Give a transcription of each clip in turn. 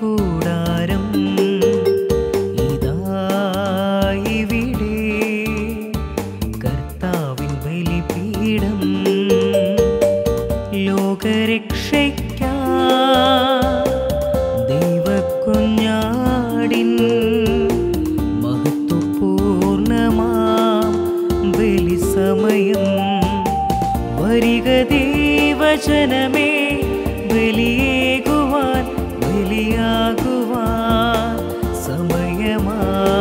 കൂടാരം ഇതായിവിടെ കർത്താവിൻ ബലിപീഠം ലോകരക്ഷയ്ക്കാ ദൈവക്കുഞ്ഞാടിൻ മഹത്വപൂർണമാം ബലിസമയം വരിക ദൈവജനമേ ബലിയേകുവാൻ ബലിയാകുവാൻ സമയമാ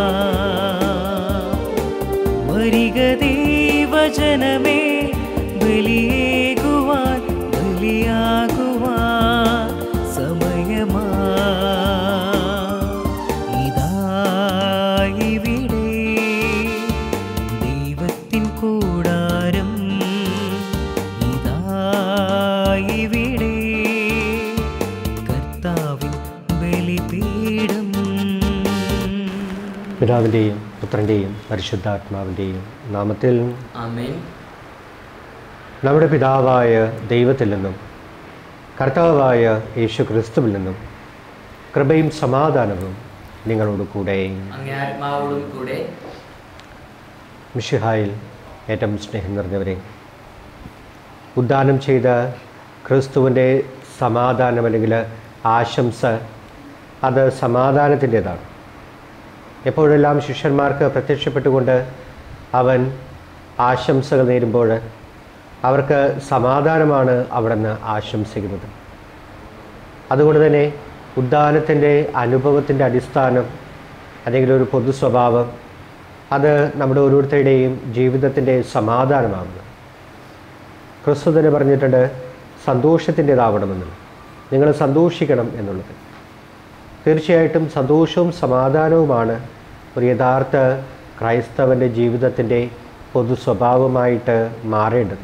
വരിക ദൈവജനമേ ബലിയേകുവാൻ ബലിയാകുവാൻ സമയമാ ഇതായിവിടെ ദൈവത്തിൻ കൂടാരം ഇതായിവിടെ കർത്താവിൻ ബലിപീഠം പിതാവിൻ്റെയും പുത്രൻ്റെയും പരിശുദ്ധാത്മാവിൻ്റെയും നാമത്തിൽ ആമേൻ നമ്മുടെ പിതാവായ ദൈവത്തിൽ നിന്നും കർത്താവായ യേശു ക്രിസ്തുവിൽ നിന്നും കൃപയും സമാധാനവും നിങ്ങളോട് കൂടെ അങ്ങേ ആത്മാവോടും കൂടെ മിഷിഹായിൽ ഏറ്റവും സ്നേഹം നിറഞ്ഞവരെ ഉദ്ദാനം ചെയ്ത ക്രിസ്തുവിൻ്റെ സമാധാനം അല്ലെങ്കിൽ ആശംസ അത് സമാധാനത്തിൻ്റെതാണ് എപ്പോഴെല്ലാം ശിഷ്യന്മാർക്ക് പ്രത്യക്ഷപ്പെട്ടുകൊണ്ട് അവൻ ആശംസകൾ നേരുമ്പോൾ അവർക്ക് സമാധാനമാണ് അവിടെ നിന്ന് ആശംസിക്കുന്നത് അതുകൊണ്ട് തന്നെ ഉദ്ദാനത്തിൻ്റെ അനുഭവത്തിൻ്റെ അടിസ്ഥാനം അല്ലെങ്കിൽ ഒരു പൊതു സ്വഭാവം അത് നമ്മുടെ ഓരോരുത്തരുടെയും ജീവിതത്തിൻ്റെ സമാധാനമാകുന്നു ക്രിസ്തു തന്നെ പറഞ്ഞിട്ടുണ്ട് സന്തോഷത്തിൻ്റെതാവണമെന്ന് നിങ്ങൾ സന്തോഷിക്കണം എന്നുള്ളത് തീർച്ചയായിട്ടും സന്തോഷവും സമാധാനവുമാണ് ഒരു യഥാർത്ഥ ക്രൈസ്തവൻ്റെ ജീവിതത്തിൻ്റെ പൊതു സ്വഭാവമായിട്ട് മാറേണ്ടത്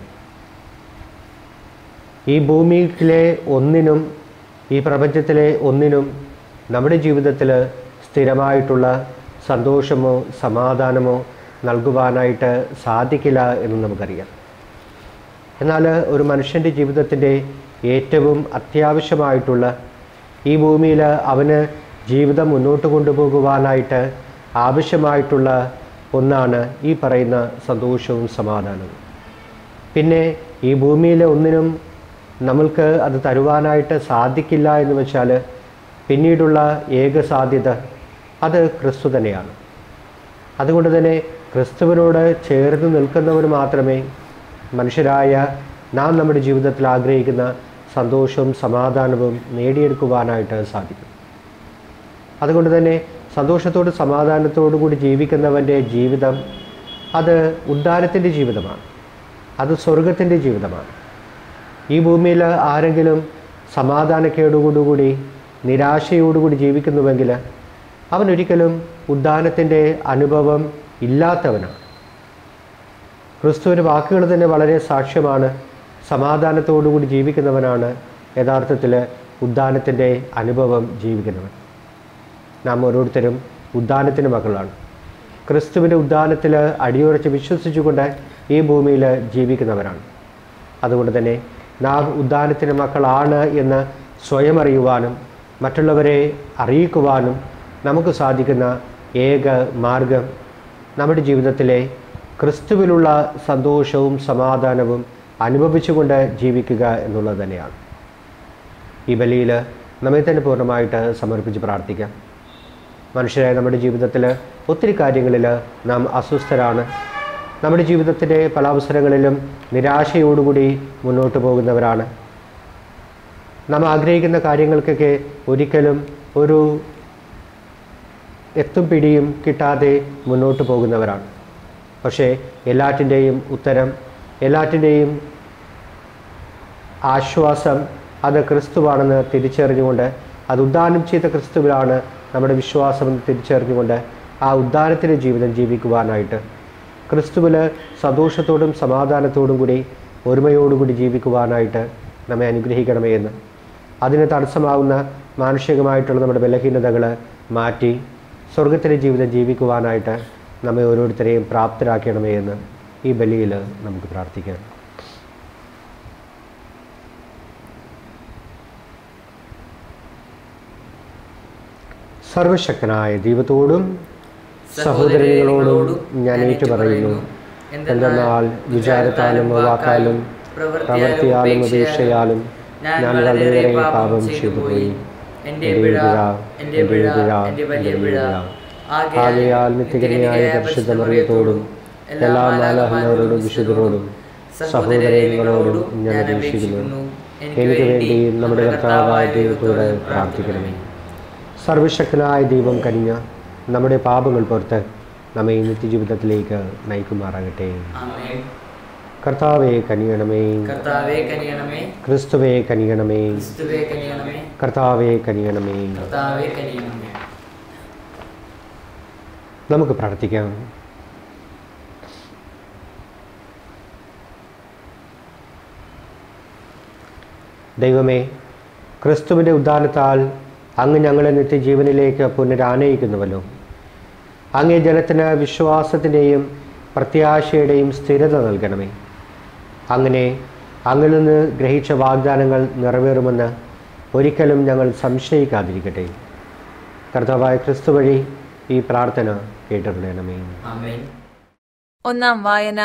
ഈ ഭൂമിയിലെ ഒന്നിനും ഈ പ്രപഞ്ചത്തിലെ ഒന്നിനും നമ്മുടെ ജീവിതത്തിൽ സ്ഥിരമായിട്ടുള്ള സന്തോഷമോ സമാധാനമോ നൽകുവാനായിട്ട് സാധിക്കില്ല എന്ന് നമുക്കറിയാം എന്നാൽ ഒരു മനുഷ്യൻ്റെ ജീവിതത്തിൻ്റെ ഏറ്റവും അത്യാവശ്യമായിട്ടുള്ള ഈ ഭൂമിയിൽ അവന് ജീവിതം മുന്നോട്ട് കൊണ്ടുപോകുവാനായിട്ട് ആവശ്യമായിട്ടുള്ള ഒന്നാണ് ഈ പറയുന്ന സന്തോഷവും സമാധാനവും പിന്നെ ഈ ഭൂമിയിലെ ഒന്നിനും നമ്മൾക്ക് അത് തരുവാനായിട്ട് സാധിക്കില്ല എന്ന് വെച്ചാൽ പിന്നീടുള്ള ഏക സാധ്യത അത് ക്രിസ്തു തന്നെയാണ് അതുകൊണ്ട് തന്നെ ക്രിസ്തുവിനോട് ചേർന്ന് നിൽക്കുന്നവർ മാത്രമേ മനുഷ്യരായ നാം നമ്മുടെ ജീവിതത്തിൽ ആഗ്രഹിക്കുന്ന സന്തോഷവും സമാധാനവും നേടിയെടുക്കുവാനായിട്ട് സാധിക്കും അതുകൊണ്ട് തന്നെ സന്തോഷത്തോട് സമാധാനത്തോടു കൂടി ജീവിക്കുന്നവൻ്റെ ജീവിതം അത് ഉദ്ധാരത്തിൻ്റെ ജീവിതമാണ് അത് സ്വർഗത്തിൻ്റെ ജീവിതമാണ് ഈ ഭൂമിയിൽ ആരെങ്കിലും സമാധാനക്കേടുകൂടി നിരാശയോടുകൂടി ജീവിക്കുന്നുവെങ്കിൽ അവനൊരിക്കലും ഉദ്ധാനത്തിൻ്റെ അനുഭവം ഇല്ലാത്തവനാണ് ക്രിസ്തുവിൻ്റെ വാക്കുകൾ തന്നെ വളരെ സാക്ഷ്യമാണ് സമാധാനത്തോടുകൂടി ജീവിക്കുന്നവനാണ് യഥാർത്ഥത്തിൽ ഉദ്ധാനത്തിൻ്റെ അനുഭവം ജീവിക്കുന്നവൻ നാം ഓരോരുത്തരും ഉദ്ധാനത്തിൻ്റെ മക്കളാണ് ക്രിസ്തുവിൻ്റെ ഉദ്ധാനത്തിൽ അടിയുറച്ച് വിശ്വസിച്ചുകൊണ്ട് ഈ ഭൂമിയിൽ ജീവിക്കുന്നവരാണ് അതുകൊണ്ട് തന്നെ നാം ഉദ്ധാനത്തിൻ്റെ മക്കളാണ് എന്ന് സ്വയം അറിയുവാനും മറ്റുള്ളവരെ അറിയിക്കുവാനും നമുക്ക് സാധിക്കുന്ന ഏക മാർഗം നമ്മുടെ ജീവിതത്തിലെ ക്രിസ്തുവിലുള്ള സന്തോഷവും സമാധാനവും അനുഭവിച്ചുകൊണ്ട് ജീവിക്കുക എന്നുള്ളത് തന്നെയാണ് ഈ ബലിയിൽ നമ്മെ തന്നെ പൂർണ്ണമായിട്ട് സമർപ്പിച്ച് പ്രാർത്ഥിക്കാം മനുഷ്യരായ നമ്മുടെ ജീവിതത്തിൽ ഒത്തിരി കാര്യങ്ങളിൽ നാം അസ്വസ്ഥരാണ് നമ്മുടെ ജീവിതത്തിൻ്റെ പല അവസരങ്ങളിലും നിരാശയോടുകൂടി മുന്നോട്ട് പോകുന്നവരാണ് നാം ആഗ്രഹിക്കുന്ന കാര്യങ്ങൾക്കൊക്കെ ഒരിക്കലും ഒരു എത്തും പിടിയും കിട്ടാതെ മുന്നോട്ട് പോകുന്നവരാണ് പക്ഷേ എല്ലാറ്റിൻ്റെയും ഉത്തരം എല്ലാറ്റിൻ്റെയും ആശ്വാസം അത് ക്രിസ്തുവാണെന്ന് തിരിച്ചറിഞ്ഞുകൊണ്ട് അത് ഉദ്ധാനം ചെയ്ത ക്രിസ്തുവിലാണ് നമ്മുടെ വിശ്വാസമെന്ന് തിരിച്ചറിഞ്ഞുകൊണ്ട് ആ ഉദ്ധാനത്തിൻ്റെ ജീവിതം ജീവിക്കുവാനായിട്ട് ക്രിസ്തുവിൽ സന്തോഷത്തോടും സമാധാനത്തോടും കൂടി ഒരുമയോടുകൂടി ജീവിക്കുവാനായിട്ട് നമ്മെ അനുഗ്രഹിക്കണമേ എന്ന് അതിന് തടസ്സമാവുന്ന മാനുഷികമായിട്ടുള്ള നമ്മുടെ ബലഹീനതകൾ മാറ്റി സ്വർഗത്തിലെ ജീവിതം ജീവിക്കുവാനായിട്ട് നമ്മെ ഓരോരുത്തരെയും പ്രാപ്തരാക്കണമേ എന്ന് ഈ ബലിയിൽ നമുക്ക് പ്രാർത്ഥിക്കാം സർവശക്തനായ ദൈവത്തോടും സഹോദരങ്ങളോടും ഞാൻ ഏറ്റുപറയുന്നു എന്തെന്നാൽ വിചാരത്താലും വാക്കാലും പ്രവൃത്തിയാലും ഉപേക്ഷയാലും ഞാൻ വളരെയേറെ പാപം ചെയ്തുപോയി എന്റെ പിഴ എന്റെ പിഴ എന്റെ വലിയ പിഴ ആകയാൽ നിത്യകന്യായ പരിശുദ്ധ മറിയത്തോടും എല്ലാ മാലാഹനോരോടും വിശുദ്ധരോടും സഹോദരങ്ങളോടും ഞാൻ അപേക്ഷിക്കുന്നു എനിക്ക് വേണ്ടി നമ്മുടെ കർത്താവായ ദൈവത്തോട് പ്രാർത്ഥിക്കണമേ സർവശക്തനായ ദൈവം കനിഞ്ഞ നമ്മുടെ പാപങ്ങൾ പുറത്ത് നമ്മെ ഈ നിത്യജീവിതത്തിലേക്ക് നയിക്കുമാറാകട്ടെ ആമേൻ കർത്താവെ കനിയണമേ കർത്താവേ കനിയണമേ ക്രിസ്തുവെ കനിയണമേ ക്രിസ്തുവേ കനിയണമേ കർത്താവെ കനിയണമേ കർത്താവേ കനിയണമേ നമുക്ക് പ്രാർത്ഥിക്കാം ദൈവമേ ക്രിസ്തുവിൻ്റെ ഉദ്ധാനത്താൽ അങ്ങ് ഞങ്ങളെ നിത്യജീവനിലേക്ക് പുനരാനയിക്കുന്നുവല്ലോ അങ്ങേ ജനത്തിന് വിശ്വാസത്തിൻ്റെയും പ്രത്യാശയുടെയും സ്ഥിരത നൽകണമേ അങ്ങനെ അങ്ങിൽ നിന്ന് ഗ്രഹിച്ച വാഗ്ദാനങ്ങൾ നിറവേറുമെന്ന് ഒരിക്കലും ഞങ്ങൾ സംശയിക്കാതിരിക്കട്ടെ കർത്താവായ ക്രിസ്തു വഴി ഈ പ്രാർത്ഥന കേട്ടിടണമേ ആമേൻ ഒന്നാം വായന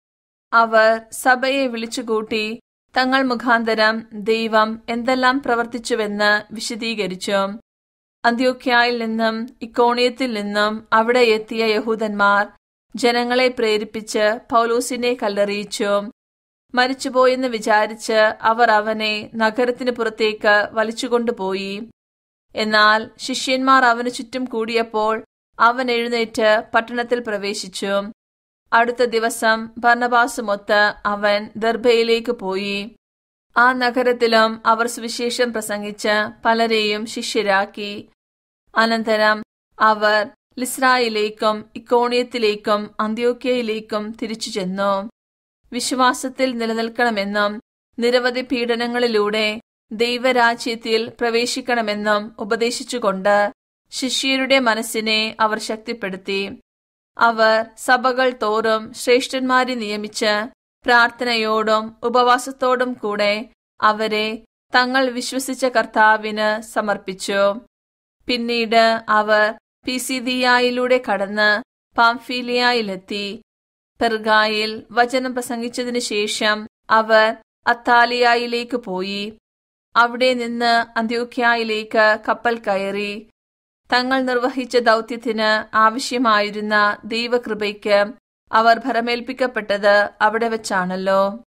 അവർ സഭയെ വിളിച്ചുകൂട്ടി തങ്ങൾ മുഖാന്തരം ദൈവം എന്തെല്ലാം പ്രവർത്തിച്ചുവെന്ന് വിശദീകരിച്ചു അന്ത്യോക്യായിൽ നിന്നും ഇക്കോണിയത്തിൽ നിന്നും അവിടെ എത്തിയ യഹൂദന്മാർ ജനങ്ങളെ പ്രേരിപ്പിച്ച് പൗലോസിനെ കല്ലെറിയിച്ചു മരിച്ചുപോയെന്ന് വിചാരിച്ച് അവർ അവനെ നഗരത്തിന് പുറത്തേക്ക് വലിച്ചുകൊണ്ടുപോയി എന്നാൽ ശിഷ്യന്മാർ അവന് ചുറ്റും കൂടിയപ്പോൾ അവൻ എഴുന്നേറ്റ് പട്ടണത്തിൽ പ്രവേശിച്ചു അടുത്ത ദിവസം ഭർണബാസുമൊത്ത് അവൻ ദർഭയിലേക്ക് പോയി ആ നഗരത്തിലും അവർ സുവിശേഷം പ്രസംഗിച്ച് പലരെയും ശിഷ്യരാക്കി അനന്തരം അവർ ലിസ്രായിലേക്കും ഇക്കോണിയത്തിലേക്കും അന്ത്യോക്യയിലേക്കും തിരിച്ചു ചെന്നു വിശ്വാസത്തിൽ നിലനിൽക്കണമെന്നും നിരവധി പീഡനങ്ങളിലൂടെ ദൈവരാജ്യത്തിൽ പ്രവേശിക്കണമെന്നും ഉപദേശിച്ചുകൊണ്ട് ശിഷ്യരുടെ മനസ്സിനെ അവർ ശക്തിപ്പെടുത്തി അവർ സഭകൾ തോറും ശ്രേഷ്ഠന്മാരെ നിയമിച്ച് പ്രാർത്ഥനയോടും ഉപവാസത്തോടും കൂടെ അവരെ തങ്ങൾ വിശ്വസിച്ച കർത്താവിന് സമർപ്പിച്ചു പിന്നീട് അവർ പിസിദിയായിലൂടെ കടന്ന് പാംഫീലിയായിലെത്തി പെർഗായിൽ വചനം പ്രസംഗിച്ചതിനു ശേഷം അവർ അത്താലിയായിലേക്ക് പോയി അവിടെ നിന്ന് അന്ത്യോക്യായിലേക്ക് കപ്പൽ കയറി തങ്ങൾ നിർവഹിച്ച ദൗത്യത്തിന് ആവശ്യമായിരുന്ന ദൈവകൃപയ്ക്ക് അവർ ഭരമേൽപ്പിക്കപ്പെട്ടത് അവിടെ വെച്ചാണല്ലോ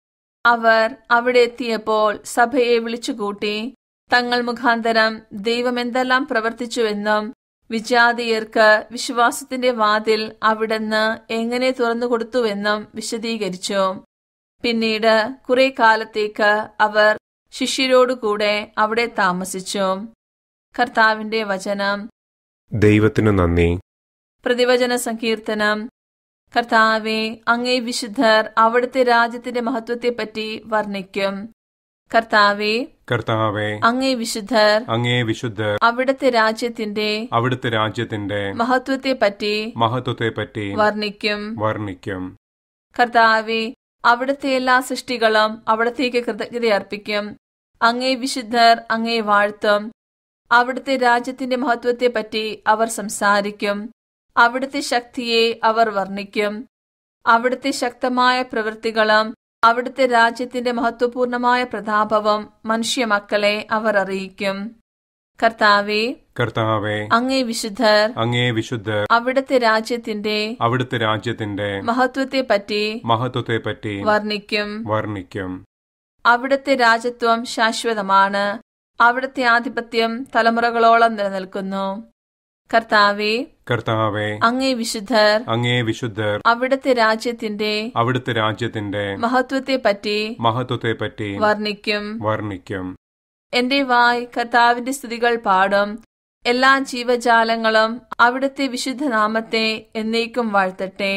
അവർ അവിടെ എത്തിയപ്പോൾ സഭയെ വിളിച്ചുകൂട്ടി തങ്ങൾ മുഖാന്തരം ദൈവം എന്തെല്ലാം പ്രവർത്തിച്ചുവെന്നും വിജാതീയർക്ക് വിശ്വാസത്തിന്റെ വാതിൽ അവിടുന്ന് എങ്ങനെ തുറന്നുകൊടുത്തുവെന്നും വിശദീകരിച്ചു പിന്നീട് കുറെ കാലത്തേക്ക് അവർ ശിഷ്യരോടുകൂടെ അവിടെ താമസിച്ചു കർത്താവിന്റെ വചനം ദൈവത്തിനു നന്ദി പ്രതിവചന സങ്കീർത്തനം കർത്താവെ അങ്ങേ വിശുദ്ധർ അവിടുത്തെ രാജ്യത്തിന്റെ മഹത്വത്തെപ്പറ്റി വർണ്ണിക്കും കർത്താവെ കർത്താവെ അങ്ങേ വിശുദ്ധർ അങ്ങേ വിശുദ്ധർ അവിടുത്തെ രാജ്യത്തിന്റെ അവിടുത്തെ രാജ്യത്തിന്റെ മഹത്വത്തെപ്പറ്റി മഹത്വത്തെപ്പറ്റി വർണ്ണിക്കും വർണ്ണിക്കും കർത്താവെ അവിടുത്തെ എല്ലാ സൃഷ്ടികളും അവിടത്തേക്ക് കൃതജ്ഞതയർപ്പിക്കും അങ്ങേ വിശുദ്ധർ അങ്ങേ വാഴ്ത്തും അവിടുത്തെ രാജ്യത്തിന്റെ മഹത്വത്തെപ്പറ്റി അവർ സംസാരിക്കും അവിടുത്തെ ശക്തിയെ അവർ വർണ്ണിക്കും അവിടുത്തെ ശക്തമായ പ്രവൃത്തികളും അവിടുത്തെ രാജ്യത്തിന്റെ മഹത്വപൂർണമായ പ്രതാപവും മനുഷ്യമക്കളെ അവർ അറിയിക്കും കർത്താവെ കർത്താവെ അങ്ങേ വിശുദ്ധർ അങ്ങേ വിശുദ്ധർ അവിടുത്തെ രാജ്യത്തിന്റെ അവിടുത്തെ രാജ്യത്തിന്റെ മഹത്വത്തെപ്പറ്റി മഹത്വത്തെപ്പറ്റി വർണ്ണിക്കും വർണ്ണിക്കും അവിടുത്തെ രാജ്യത്വം ശാശ്വതമാണ് അവിടുത്തെ ആധിപത്യം തലമുറകളോളം നിലനിൽക്കുന്നു കർത്താവെ കർത്താവെ അങ്ങേ വിശുദ്ധർ അങ്ങേ വിശുദ്ധർ അവിടുത്തെ രാജ്യത്തിന്റെ അവിടുത്തെ രാജ്യത്തിന്റെ മഹത്വത്തെപ്പറ്റി മഹത്വത്തെപ്പറ്റി വർണ്ണിക്കും വർണ്ണിക്കും എന്റെ വായ് കർത്താവിന്റെ സ്തുതികൾ പാടും എല്ലാ ജീവജാലങ്ങളും അവിടുത്തെ വിശുദ്ധ നാമത്തെ എന്നേക്കും വാഴ്ത്തട്ടെ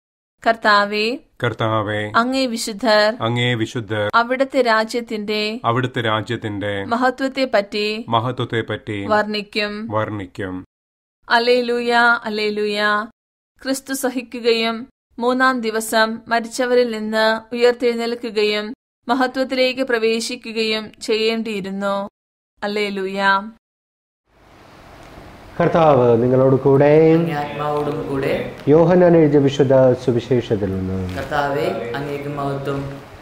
കർത്താവെ കർത്താവെ അങ്ങേ വിശുദ്ധർ അങ്ങേ വിശുദ്ധർ അവിടുത്തെ രാജ്യത്തിന്റെ അവിടുത്തെ രാജ്യത്തിന്റെ മഹത്വത്തെപ്പറ്റി മഹത്വത്തെപ്പറ്റി വർണ്ണിക്കും വർണ്ണിക്കും അലേലുയ അലേലുയ ക്രിസ്തു സഹിക്കുകയും മൂന്നാം ദിവസം മരിച്ചവരിൽ നിന്ന് ഉയർത്തെഴുന്നേൽക്കുകയും മഹത്വത്തിലേക്ക് പ്രവേശിക്കുകയും ചെയ്യേണ്ടിയിരുന്നു അലേലുയ കർത്താവ് നിങ്ങളോട് കൂടെ അങ്ങേ ആത്മാവോടും കൂടെ യോഹനാൻ എഴുതിയ വിശുദ്ധ സുവിശേഷത്തിൽ നിന്ന് കർത്താവെ അങ്ങേക്ക് മഹത്വം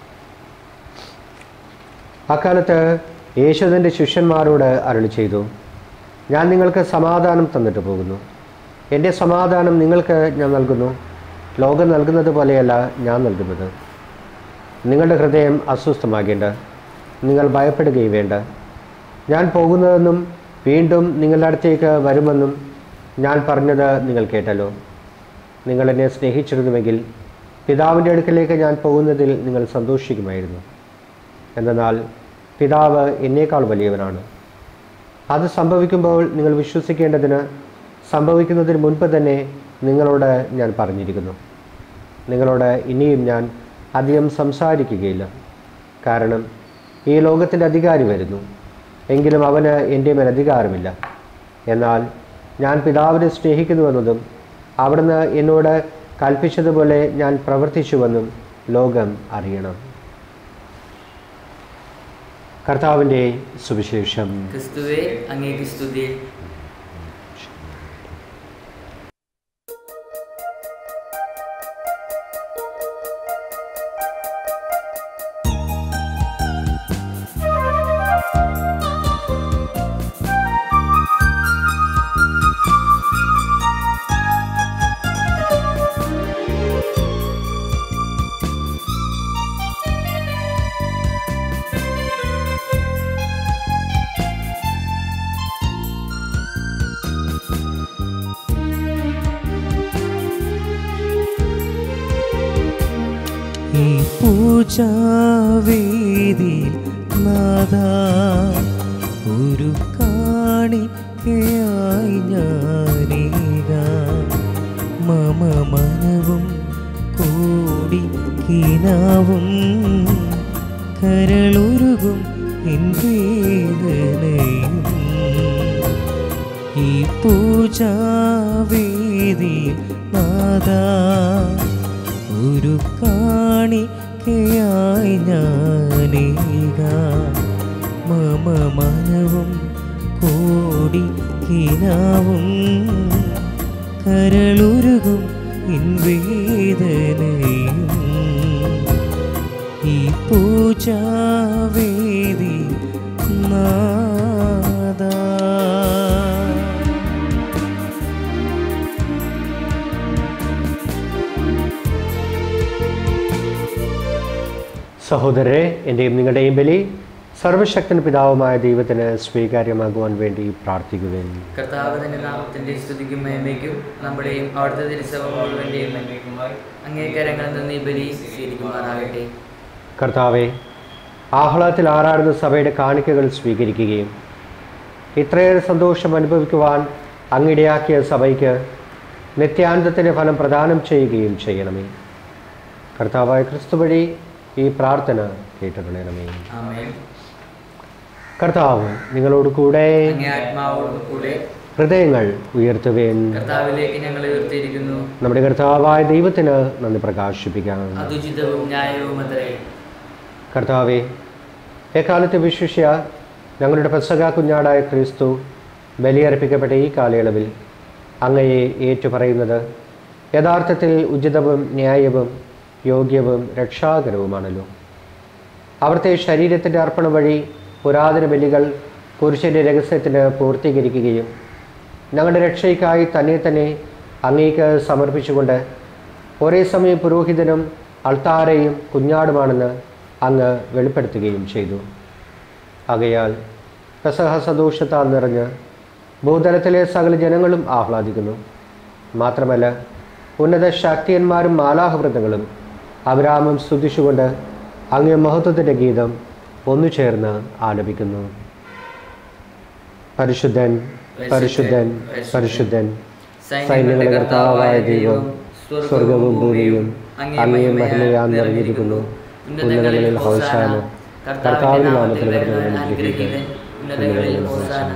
അക്കാലത്ത് യേശു തൻ്റെ ശിഷ്യന്മാരോട് അരുളി ചെയ്തു ഞാൻ നിങ്ങൾക്ക് സമാധാനം തന്നിട്ട് പോകുന്നു എൻ്റെ സമാധാനം നിങ്ങൾക്ക് ഞാൻ നൽകുന്നു ലോകം നൽകുന്നത് പോലെയല്ല ഞാൻ നൽകുന്നത് നിങ്ങളുടെ ഹൃദയം അസ്വസ്ഥമാകേണ്ട നിങ്ങൾ ഭയപ്പെടുകയും വേണ്ട ഞാൻ പോകുന്നതെന്നും വീണ്ടും നിങ്ങളുടെ അടുത്തേക്ക് വരുമെന്നും ഞാൻ പറഞ്ഞത് നിങ്ങൾ കേട്ടല്ലോ നിങ്ങൾ എന്നെ സ്നേഹിച്ചിരുന്നുവെങ്കിൽ പിതാവിൻ്റെ അടുക്കലേക്ക് ഞാൻ പോകുന്നതിൽ നിങ്ങൾ സന്തോഷിക്കുമായിരുന്നു എന്നാൽ പിതാവ് എന്നേക്കാൾ വലിയവനാണ് അത് സംഭവിക്കുമ്പോൾ നിങ്ങൾ വിശ്വസിക്കേണ്ടതിന് സംഭവിക്കുന്നതിന് മുൻപ് തന്നെ നിങ്ങളോട് ഞാൻ പറഞ്ഞിരിക്കുന്നു നിങ്ങളോട് ഇനിയും ഞാൻ അധികം സംസാരിക്കുകയില്ല കാരണം ഈ ലോകത്തിൻ്റെ അധികാരി വരുന്നു എങ്കിലും അവന് എൻ്റെ മേൽ അധികാരമില്ല എന്നാൽ ഞാൻ പിതാവിനെ സ്നേഹിക്കുന്നുവെന്നതും അവിടുന്ന് എന്നോട് കൽപ്പിച്ചതുപോലെ ഞാൻ പ്രവർത്തിച്ചുവെന്നും ലോകം അറിയണം കർത്താവിൻ്റെ സുവിശേഷം ക്രിസ്തുവെ അങ്ങേക്ക് സ്തുതി ഈ പൂജാവേദിയിൽ നാദാ ഒരു കാണിക്കയായി ഞാനീക മമ മനവും കൂടി കിനാവും കരളുരുകും എൻ വേദനയും ഈ പൂജാവേദിയിൽ നാദാ ഒരു കാണിക്കയായി ഞാനേക മമ മനവും കോടി കിനാവും കരളുരുകും ഇൻ വേദനയും ഈ പൂജാവേദി നാദാ സഹോദരരെ എൻ്റെയും നിങ്ങളുടെയും ബലി സർവശക്തൻ പിതാവുമായ ദൈവത്തിന് സ്വീകാര്യമാകുവാൻ വേണ്ടി പ്രാർത്ഥിക്കുവേൻ കർത്താവ് തന്റെ നാമത്തിന്റെ സ്തുതിക്കും മേന്മയ്ക്കും നമ്മുടെയും അവിടുത്തെ തിരുസഭ മുഴുവന്റെയും മേന്മയ്ക്കുമായി അങ്ങേക്കരങ്ങളിൽ നിന്ന് ഈ ബലി സ്വീകരിക്കുമാറാകട്ടെ കർത്താവെ ആഹ്ലാദത്തിൽ ആറാടുന്ന സഭയുടെ കാണിക്കകൾ സ്വീകരിക്കുകയും ഇത്രയേറെ സന്തോഷം അനുഭവിക്കുവാൻ അങ്ങിടയാക്കിയ സഭയ്ക്ക് നിത്യാനന്ദത്തിൻ്റെ ഫലം പ്രദാനം ചെയ്യുകയും ചെയ്യണമേ കർത്താവായ ക്രിസ്തു വഴി ഈ പ്രാർത്ഥന കേട്ടുകളയണമേ ആമേൻ കർത്താവ് നിങ്ങളോട് കൂടെ അങ്ങേ ആത്മാവോടും കൂടെ ഹൃദയങ്ങൾ ഉയർത്തുവേൻ കർത്താവിലേക്ക് ഞങ്ങൾ ഉയർത്തിയിരിക്കുന്നു നമ്മുടെ കർത്താവായ ദൈവത്തിന് നന്ദി പ്രകാശിപ്പിക്കാം അതുചിതവും ന്യായവും അത്രേ കർത്താവെ എക്കാലത്തെ വിശ്വസ്യ ഞങ്ങളുടെ പെസക കുഞ്ഞാടായ ക്രിസ്തു ബലിയർപ്പിക്കപ്പെട്ട ഈ കാലയളവിൽ അങ്ങയെ ഏറ്റുപറയുന്നത് യഥാർത്ഥത്തിൽ ഉചിതവും ന്യായവും യോഗ്യവും രക്ഷാകരവുമാണല്ലോ അവിടുത്തെ ശരീരത്തിൻ്റെ അർപ്പണം വഴി പുരാതന ബലികൾ പുരുഷൻ്റെ രഹസ്യത്തിന് പൂർത്തീകരിക്കുകയും ഞങ്ങളുടെ രക്ഷയ്ക്കായി തന്നെ തന്നെ അങ്ങേക്ക് സമർപ്പിച്ചുകൊണ്ട് ഒരേ സമയം പുരോഹിതനും അൾത്താരയും കുഞ്ഞാടുമാണെന്ന് അങ്ങ് വെളിപ്പെടുത്തുകയും ചെയ്തു ആകയാൽ പെസഹ സന്തോഷത്താൽ നിറഞ്ഞ് ഭൂതലത്തിലെ സകല ജനങ്ങളും ആഹ്ലാദിക്കുന്നു മാത്രമല്ല ഉന്നത ശാക്തിയന്മാരും മാലാഹവൃതങ്ങളും അവിരാമം സ്തുതിച്ചുകൊണ്ട് അങ്ങേ മഹത്വത്തിൻ്റെ ഗീതം ഒന്നു ചേർന്ന് ആലപിക്കുന്നു പരിശുദ്ധൻ പരിശുദ്ധൻ പരിശുദ്ധൻ സൈന്യങ്ങളുടെ കർത്താവായ ദൈവം സ്വർഗവും ഭൂമിയും അങ്ങേ മഹിമയാൽ നിറഞ്ഞിരിക്കുന്നു ഉന്നതങ്ങളിൽ ഹോസാന കർത്താവിന്റെ നാമത്തിൽ വരുന്നവൻ അനുഗ്രഹിക്കട്ടെ. ഉന്നതങ്ങളിൽ ഹോസാന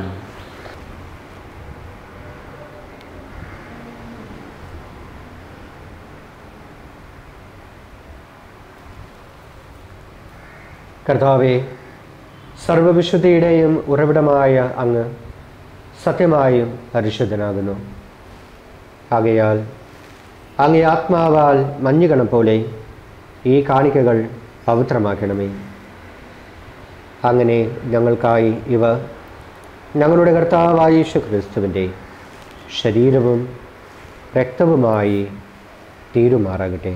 കർത്താവെ സർവവിശുദ്ധിയുടെയും ഉറവിടമായ അങ്ങ് സത്യമായും പരിശുദ്ധനാകുന്നു ആകയാൽ അങ്ങേ ആത്മാവാൽ മഞ്ഞുകണം പോലെ ഈ കാണിക്കകൾ പവിത്രമാക്കണമേ അങ്ങനെ ഞങ്ങൾക്കായി ഇവ ഞങ്ങളുടെ കർത്താവായ യേശു ക്രിസ്തുവിൻ്റെ ശരീരവും രക്തവുമായി തീരുമാറാകട്ടെ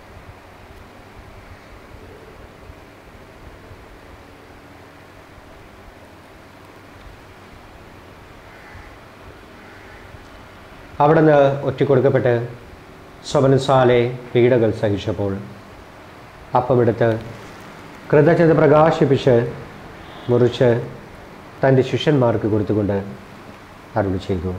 അവിടുന്ന് ഒറ്റിക്കൊടുക്കപ്പെട്ട് സ്വമനസാലെ പീഡകൾ സഹിച്ചപ്പോൾ അപ്പമെടുത്ത് കൃതജ്ഞത പ്രകാശിപ്പിച്ച് മുറിച്ച് തൻ്റെ ശിഷ്യന്മാർക്ക് കൊടുത്തുകൊണ്ട് അരുളി ചെയ്തു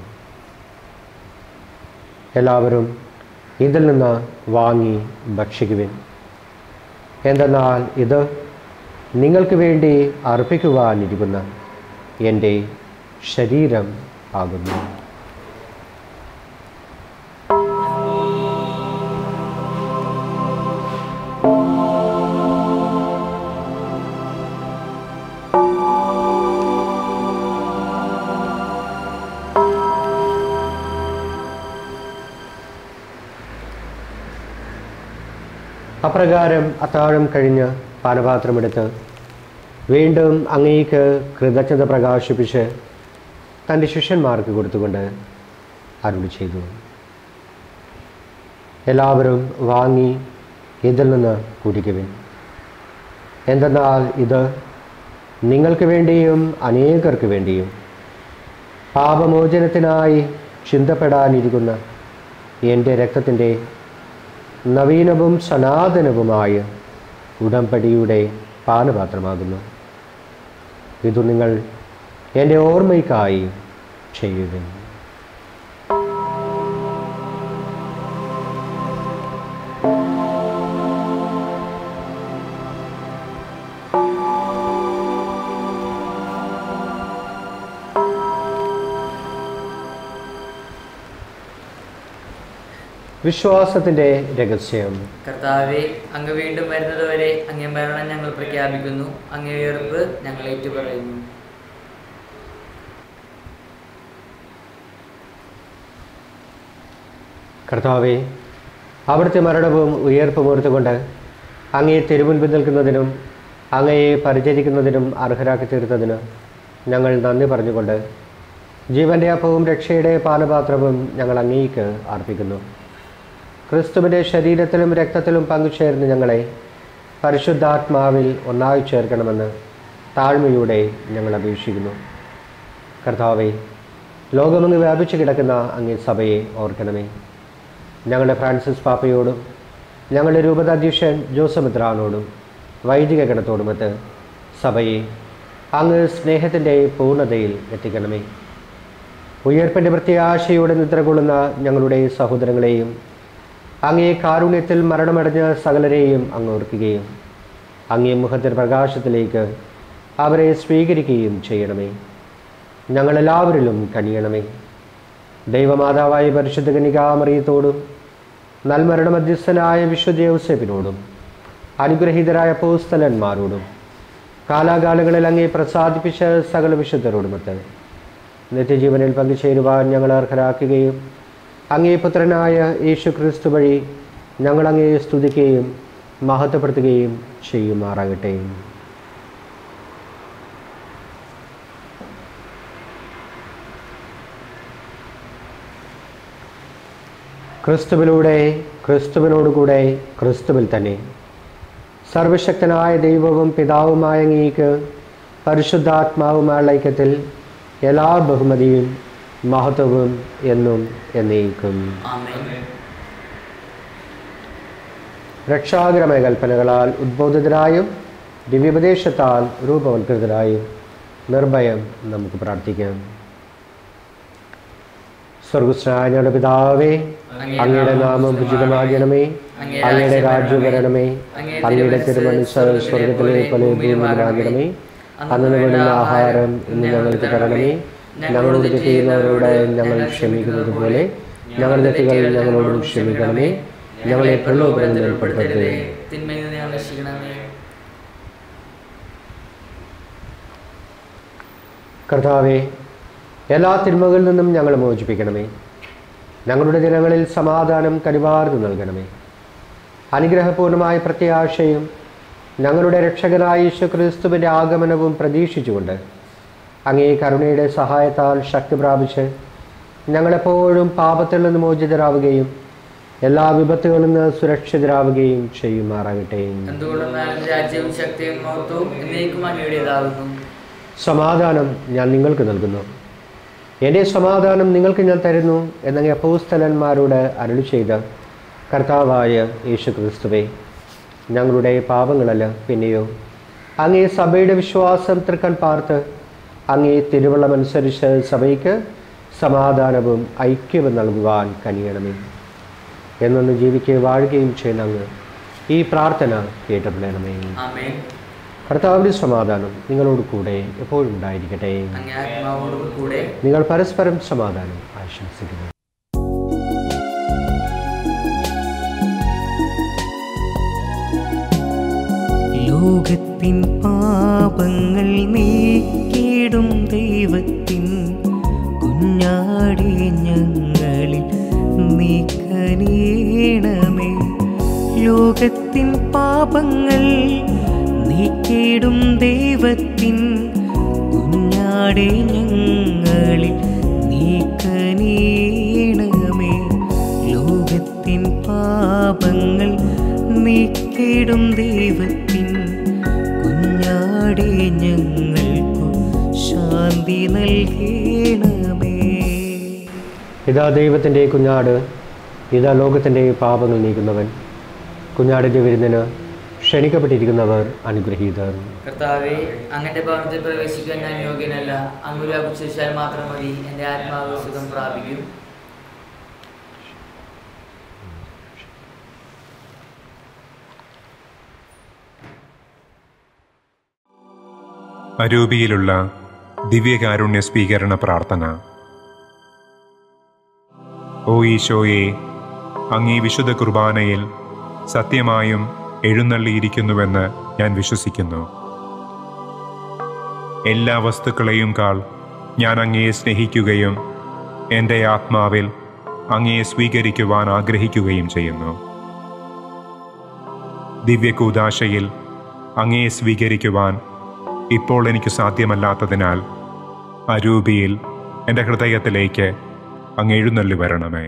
എല്ലാവരും ഇതിൽ നിന്ന് വാങ്ങി ഭക്ഷിക്കുവിൻ എന്തെന്നാൽ ഇത് നിങ്ങൾക്ക് വേണ്ടി അർപ്പിക്കുവാനിരിക്കുന്ന എൻ്റെ ശരീരം ആകുന്നു അപ്രകാരം അത്താഴം കഴിഞ്ഞ് പാനപാത്രമെടുത്ത് വീണ്ടും അങ്ങേക്ക് കൃതജ്ഞത പ്രകാശിപ്പിച്ച് തൻ്റെ ശിഷ്യന്മാർക്ക് കൊടുത്തുകൊണ്ട് അരുളി ചെയ്തു എല്ലാവരും വാങ്ങി ഇതിൽ നിന്ന് കുടിക്കുവിൻ എന്തെന്നാൽ ഇത് നിങ്ങൾക്ക് വേണ്ടിയും അനേകർക്ക് വേണ്ടിയും പാപമോചനത്തിനായി ചിന്തപ്പെടാനിരിക്കുന്ന എൻ്റെ രക്തത്തിൻ്റെ നവീനവും സനാതനവുമായ ഉടമ്പടിയുടെ പാനപാത്രമാകുന്നു ഇത് നിങ്ങൾ എൻ്റെ ഓർമ്മയ്ക്കായി ചെയ്യുക വിശ്വാസത്തിൻ്റെ രഹസ്യം കർത്താവെ അങ്ങ് വീണ്ടും വരുന്നതുവരെ അങ്ങേ മരണം ഞങ്ങൾ പ്രഖ്യാപിക്കുന്നു അങ്ങേ ഉയർപ്പ് ഞങ്ങൾ ഏറ്റുപറയുന്നു കർത്താവെ അവിടുത്തെ മരണവും ഉയർപ്പും ഓർത്തുകൊണ്ട് അങ്ങയെ തിരുമുൻപിൽ നിൽക്കുന്നതിനും അങ്ങയെ പരിചരിക്കുന്നതിനും അർഹരാക്കി തീർത്തതിന് ഞങ്ങൾ നന്ദി പറഞ്ഞുകൊണ്ട് ജീവൻ്റെ അപ്പവും രക്ഷയുടെ പാനപാത്രവും ഞങ്ങൾ അങ്ങേക്ക് അർപ്പിക്കുന്നു ക്രിസ്തുവിൻ്റെ ശരീരത്തിലും രക്തത്തിലും പങ്കുചേർന്ന് ഞങ്ങളെ പരിശുദ്ധാത്മാവിൽ ഒന്നായി ചേർക്കണമെന്ന് താഴ്മയോടെ ഞങ്ങൾ അപേക്ഷിക്കുന്നു കർത്താവെ ലോകമങ്ങ് വ്യാപിച്ചു കിടക്കുന്ന അങ്ങേ സഭയെ ഓർക്കണമേ ഞങ്ങളുടെ ഫ്രാൻസിസ് പാപ്പയോടും ഞങ്ങളുടെ രൂപതാധ്യക്ഷൻ ജോസമിത്രാനോടും വൈദിക ഗണത്തോടുമൊത്ത് സഭയെ അങ്ങ് സ്നേഹത്തിൻ്റെ പൂർണ്ണതയിൽ എത്തിക്കണമേ ഉയർപ്പിൻ്റെ പ്രത്യാശയോടെ നിദ്ര കൊള്ളുന്ന ഞങ്ങളുടെ സഹോദരങ്ങളെയും അങ്ങേ കാരുണ്യത്തിൽ മരണമടഞ്ഞ സകലരെയും അങ്ങ് ഓർക്കുകയും അങ്ങേ മുഖത്തിൻ്റെ പ്രകാശത്തിലേക്ക് അവരെ സ്വീകരിക്കുകയും ചെയ്യണമേ ഞങ്ങളെല്ലാവരിലും കനിയണമേ ദൈവമാതാവായ പരിശുദ്ധ കനികാമറിയത്തോടും നൽമരണ മധ്യസ്ഥനായ വിശുദ്ധ യൗസേപ്പിനോടും അനുഗ്രഹീതരായ പോസ്തലന്മാരോടും കാലാകാലങ്ങളിൽ അങ്ങേ പ്രസാദിപ്പിച്ച സകല വിശുദ്ധരോടുമൊത്ത് നിത്യജീവനിൽ പങ്കുചേരുവാൻ ഞങ്ങൾ അർഹരാക്കുകയും അങ്ങേ പുത്രനായ യേശു ക്രിസ്തു വഴി ഞങ്ങൾ അങ്ങേ സ്തുതിക്കുകയും മഹത്വപ്പെടുത്തുകയും ചെയ്യുമാറാകട്ടെ ക്രിസ്തുവിലൂടെ ക്രിസ്തുവിനോടുകൂടെ ക്രിസ്തുവിൽ തന്നെ സർവശക്തനായ ദൈവവും പിതാവുമായ അങ്ങേക്ക് പരിശുദ്ധാത്മാവുമായുള്ള ഐക്യത്തിൽ എല്ലാ ബഹുമതിയും മഹത്വവും എന്നും എന്നേക്കും ആമേൻ രക്ഷാകരമായ കൽപ്പനകളാൽ ഉദ്ബോധിതരായും ദിവ്യോപദേശത്താൽ രൂപവൽകൃതരായും നിർഭയം നമുക്ക് പ്രാർത്ഥിക്കാം സ്വർഗസ്നായ ഞങ്ങളുടെ പിതാവേ അങ്ങയുടെ നാമം ഉചിതമാകണമേ അങ്ങയുടെ രാജ്യം വരണമേ അങ്ങയുടെ തിരുമനസ് സ്വർഗത്തിലെ പോലെ ഭൂമിയിലാകണമേ അന്ന് വേണ്ടുന്ന ആഹാരം ഇന്ന് ഞങ്ങൾക്ക് തരണമേ ഞങ്ങളോട് തെറ്റ് ചെയ്യുന്നവരോട് ഞങ്ങൾ ക്ഷമിക്കുന്നത് പോലെ ഞങ്ങളുടെ തെറ്റുകൾ ഞങ്ങളോടും ക്ഷമിക്കണമേ ഞങ്ങളെ പ്രലോഭനത്തിൽ ഏർപ്പെടുത്തരുതേ തിന്മയിൽ നിന്ന് ഞങ്ങൾ രക്ഷിക്കണമേ കർത്താവെ എല്ലാ തിന്മകളിൽ നിന്നും ഞങ്ങളെ മോചിപ്പിക്കണമേ ഞങ്ങളുടെ ദിനങ്ങളിൽ സമാധാനം കരുവാർന്നു നൽകണമേ അനുഗ്രഹപൂർണമായ പ്രത്യാശയും ഞങ്ങളുടെ രക്ഷകനായ യേശു ക്രിസ്തുവിൻ്റെ ആഗമനവും പ്രതീക്ഷിച്ചുകൊണ്ട് അങ്ങേ കരുണയുടെ സഹായത്താൽ ശക്തി പ്രാപിച്ച് ഞങ്ങളെപ്പോഴും പാപത്തിൽ നിന്ന് മോചിതരാവുകയും എല്ലാ വിപത്തുകളിൽ നിന്ന് സുരക്ഷിതരാവുകയും ചെയ്യുമാറാകട്ടെ എന്തുകൊണ്ടെന്നാൽ രാജ്യവും ശക്തിയും മഹത്വവും എന്നേക്കും അങ്ങയുടേതാകുന്നു സമാധാനം ഞാൻ നിങ്ങൾക്ക് നൽകുന്നു എൻ്റെ സമാധാനം നിങ്ങൾക്ക് ഞാൻ തരുന്നു എന്നങ്ങ് അപ്പോസ്തലന്മാരോട് അരുളി ചെയ്ത കർത്താവായ യേശു ക്രിസ്തുവേ ഞങ്ങളുടെ പാപങ്ങളല്ല പിന്നെയോ അങ്ങേ സഭയുടെ വിശ്വാസം തൃക്കൺ പാർത്ത് അങ്ങേ തിരുവള്ളമനുസരിച്ച് സഭയ്ക്ക് സമാധാനവും ഐക്യവും നൽകുവാൻ കനിയണമേ എന്നൊന്ന് ജീവിക്കുകയും വാഴുകയും ചെയ്യുന്ന അങ്ങ് ഈ പ്രാർത്ഥന കേട്ടപ്പെടണമേ ആമേൻ കർത്താവിൻ്റെ സമാധാനം നിങ്ങളോട് കൂടെ എപ്പോഴും ഉണ്ടായിരിക്കട്ടെ അങ്ങേ ആത്മാവോടും കൂടെ നിങ്ങൾ പരസ്പരം സമാധാനം ആശംസിക്കുന്നു ലോകത്തിൻ പാപങ്ങൾ നീക്കിടും ദൈവത്തിൻ കുഞ്ഞാടി ഞങ്ങളിൽ നീക്കനീണമേ ലോകത്തിൻ പാപങ്ങൾ നീക്കിടും ദൈവത്തിൻ കുഞ്ഞാടി ഞങ്ങളിൽ നീക്കനീണമേ ലോകത്തിൻ പാപങ്ങൾ നീക്കിടും ദൈവത്തിൻ കുഞ്ഞാടി ഞങ്ങൾക്കു ശാന്തി നൽകണമേ ഇതാ ദൈവത്തിൻ്റെ കുഞ്ഞാട് ഇതാ ലോകത്തിൻ്റെ പാപങ്ങൾ നീക്കുന്നവൻ കുഞ്ഞാടിൻ്റെ വിരുന്നിന് ക്ഷണിക്കപ്പെട്ടിരിക്കുന്നവർ അനുഗ്രഹീതർ കർത്താവെ അങ്ങന്റെ ഭവനത്തിൽ പ്രവേശിക്കാൻ ഞാൻ യോഗ്യനല്ല അങ്ങൊരു അഭിഷേച്ചാൽ മാത്രം മതി എൻ്റെ ആത്മാവ് സുഖം പ്രാപിക്കും അരൂപിയിലുള്ള ദിവ്യകാരുണ്യ സ്വീകരണ പ്രാർത്ഥന ഓ ഈശോയെ അങ്ങീ വിശുദ്ധ കുർബാനയിൽ സത്യമായും എഴുന്നള്ളിയിരിക്കുന്നുവെന്ന് ഞാൻ വിശ്വസിക്കുന്നു എല്ലാ വസ്തുക്കളെയും കാൾ ഞാൻ അങ്ങയെ സ്നേഹിക്കുകയും എൻ്റെ ആത്മാവിൽ അങ്ങയെ സ്വീകരിക്കുവാൻ ആഗ്രഹിക്കുകയും ചെയ്യുന്നു ദിവ്യകൂദാശയിൽ അങ്ങയെ സ്വീകരിക്കുവാൻ ഇപ്പോൾ എനിക്ക് സാധ്യമല്ലാത്തതിനാൽ അരൂപിയിൽ എൻ്റെ ഹൃദയത്തിലേക്ക് അങ്ങ് എഴുന്നള്ളി വരണമേ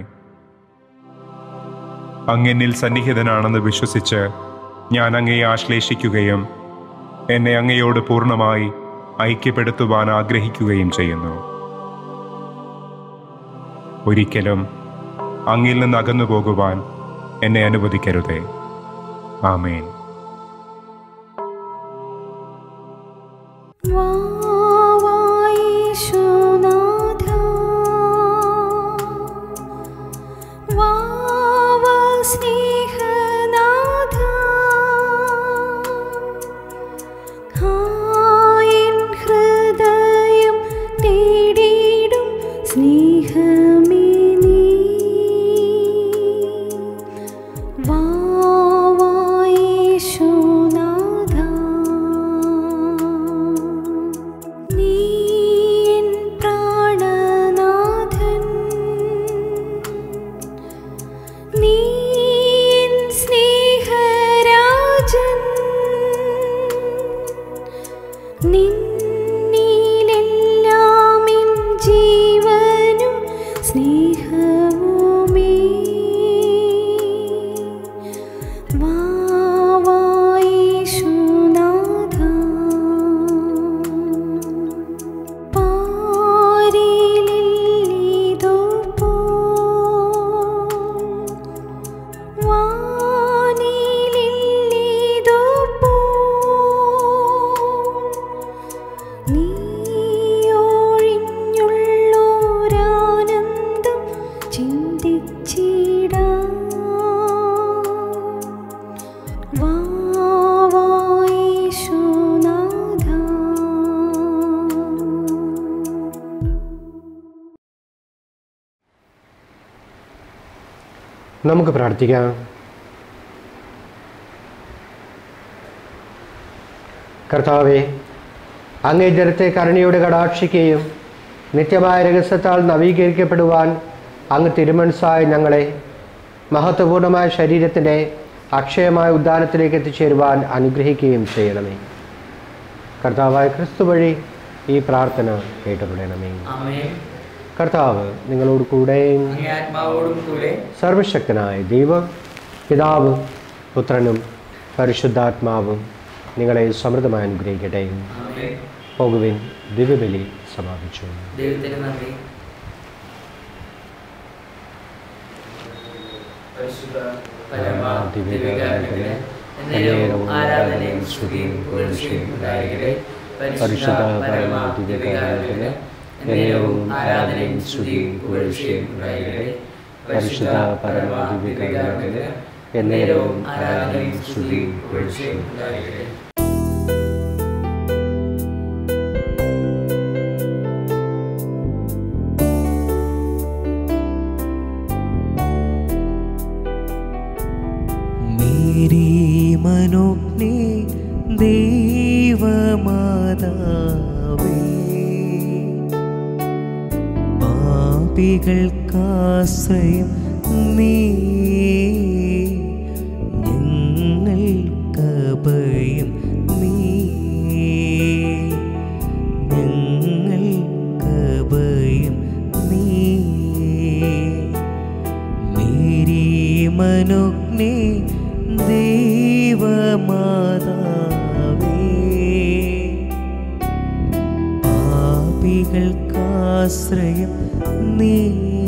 അങ്ങെന്നിൽ സന്നിഹിതനാണെന്ന് വിശ്വസിച്ച് ഞാൻ അങ്ങയെ ആശ്ലേഷിക്കുകയും എന്നെ അങ്ങയോട് പൂർണ്ണമായി ഐക്യപ്പെടുത്തുവാൻ ആഗ്രഹിക്കുകയും ചെയ്യുന്നു ഒരിക്കലും അങ്ങിൽ നിന്ന് അകന്നു പോകുവാൻ എന്നെ അനുവദിക്കരുതേ ആമേൻ വാവായേശുനാഥ വാവസ്നേഹനാഥ ഹായൻ ഹൃദയം തേടിയിടും സ്നേഹമേ നീ വാവായേശുനാഥ നീ എൻ പ്രാണനാഥൻ നീ എൻ സ്നേഹരാജൻ നിന്നിലെല്ലാം എൻ ജീവനും സ്നേഹവുമേ വാവായേശുനാഥ പാരിലില്ലിതോ പോ വാനിലില്ലിതോ പോ നീയൊഴിഞ്ഞുള്ളോരാനന്ദം ചിന്തിച്ചിടാ വാവായേശുനാഥ നമുക്ക് പ്രാർത്ഥിക്കാം കർത്താവെ അങ്ങേ ജനത്തെ കരുണയോടെ കടാക്ഷിക്കുകയും നിത്യമായ രഹസ്യത്താൽ നവീകരിക്കപ്പെടുവാൻ അങ്ങ് തിരുമനസായ ഞങ്ങളെ മഹത്വപൂർണമായ ശരീരത്തിൻ്റെ അക്ഷയമായ ഉദ്ധാനത്തിലേക്ക് എത്തിച്ചേരുവാൻ അനുഗ്രഹിക്കുകയും ചെയ്യണമേ കർത്താവായ ക്രിസ്തു വഴി ഈ പ്രാർത്ഥന കേട്ടുപെടണമേ ആമേൻ കർത്താവ് നിങ്ങളോട് കൂടെയും അങ്ങേ ആത്മാവോടും കൂടെ സർവശക്തനായ ദൈവം പിതാവും പുത്രനും പരിശുദ്ധാത്മാവും നിങ്ങളെ സമൃദ്ധമായി അനുഗ്രഹിക്കട്ടെ ആമേൻ പോകുവിൻ ദിവ്യബലി സമാപിച്ചു ദൈവത്തിന് നന്ദി പരിശുദ്ധ പരമ ദിവ്യകാരണത്തിന് എന്നേരവും ആരാധനയും സ്തുതിയും പുകഴ്ചയും ഉണ്ടായിരിക്കട്ടെ പരിശുദ്ധ പരമ ദിവ്യകാരണത്തിന് എന്നേരവും ആരാധനയും സ്തുതിയും പുകഴ്ചയും ഉണ്ടായിരിക്കട്ടെ പരിശുദ്ധ പരമ ദിവ്യകാരണത്തിന് എന്നേരവും ആരാധനയും സ്തുതിയും പുകഴ്ചയും ഉണ്ടായിരിക്കട്ടെ മേരി മനോജ്ഞേ ദൈവമാതാവേ പാപികൾക്കാശ്രയം നീ ഞങ്ങൾക്കഭയം നീ ഞങ്ങൾക്കഭയം നീ മേരി മനോജ്ഞേ ദൈവമാതാവേ പാപികൾക്കാശ്രയം നീ